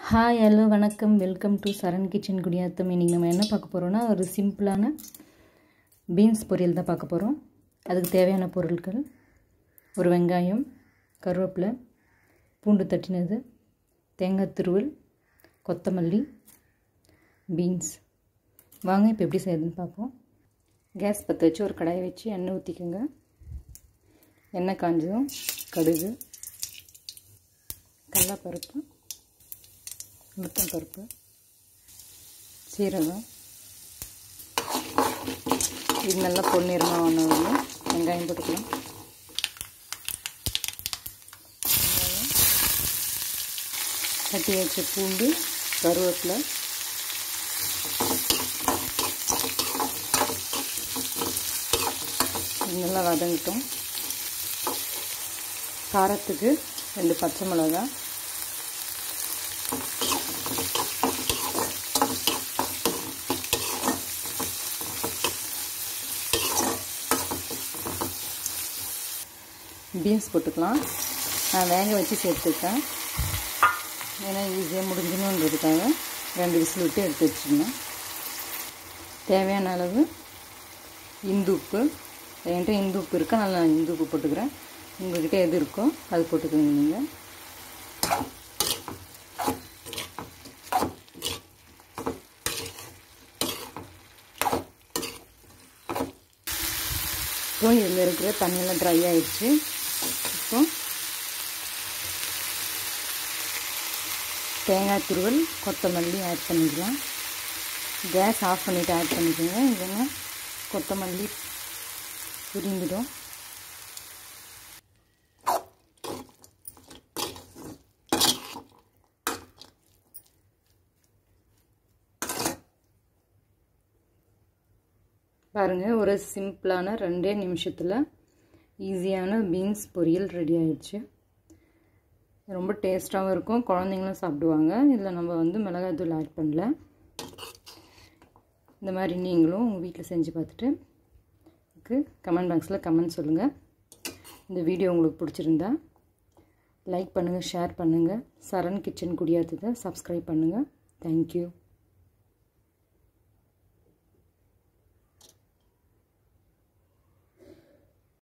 hi hello வணக்கம் welcome to Saran kitchen Gudiyattam இன்றைக்கி நம்ம என்ன பார்க்க போகிறோன்னா ஒரு சிம்பிளான பீன்ஸ் பொரியல் தான் பார்க்க போகிறோம் அதுக்கு தேவையான பொருட்கள் ஒரு வெங்காயம் கருவேப்பிலை பூண்டு தட்டினது தேங்காய் துருவல் கொத்தமல்லி பீன்ஸ் வாங்க இப்போ எப்படி செய்யுதுன்னு பார்ப்போம் கேஸ் பற்ற வச்சு ஒரு கடாயை வச்சு எண்ணெய் ஊற்றிக்கோங்க எண்ணெய் காஞ்சதும் கடுகு கடலப்பருப்பு உளுத்தம் பருப்பு சீரகம் இது நல்லா பொன்னிறமாக ஒன்று வெங்காயம் போட்டுக்கலாம் வெங்காயம் கட்டி வச்ச பூண்டு கருவேப்பிலை இது நல்லா வதங்கிட்டோம் காரத்துக்கு ரெண்டு பச்சை மிளகாய் பீன்ஸ் போட்டுக்கலாம் நான் வேக வச்சு சேர்த்துருக்கேன் ஏன்னா ஈஸியாக முடிஞ்சணுன்றதுக்காக ரெண்டு விசில் விட்டு எடுத்து வச்சுக்கணும் தேவையான அளவு இந்து உப்பு என்கிட்ட இந்து உப்பு இருக்கா நல்லா இந்து உப்பு போட்டுக்கிறேன் உங்கள்கிட்ட எது இருக்கோ அது போட்டுக்கோங்க நீங்கள் இப்போ இதில் இருக்கிற தண்ணியெல்லாம் ட்ரை ஆயிடுச்சு இப்போ தேங்காய் துருவல் கொத்தமல்லி ஆட் பண்ணிக்கலாம் கேஸ் ஆஃப் பண்ணிவிட்டு ஆட் பண்ணிக்கோங்க இல்லைன்னா கொத்தமல்லி சுரிந்துடும் பாருங்கள் ஒரு சிம்பிளான ரெண்டே நிமிஷத்தில் ஈஸியான பீன்ஸ் பொரியல் ரெடி ஆயிடுச்சு ரொம்ப டேஸ்ட்டாகவும் இருக்கும் குழந்தைங்களும் சாப்பிடுவாங்க இதில் நம்ம வந்து மிளகாய்த்தூள் ஆட் பண்ணல இந்த மாதிரி நீங்களும் உங்கள் வீட்டில் செஞ்சு பார்த்துட்டு எனக்கு கமெண்ட் பாக்ஸில் கமெண்ட் சொல்லுங்கள் இந்த வீடியோ உங்களுக்கு பிடிச்சிருந்தா லைக் பண்ணுங்கள் ஷேர் பண்ணுங்கள் சரண் கிச்சன் குடியாத்தத்தை சப்ஸ்கிரைப் பண்ணுங்கள் தேங்க்யூ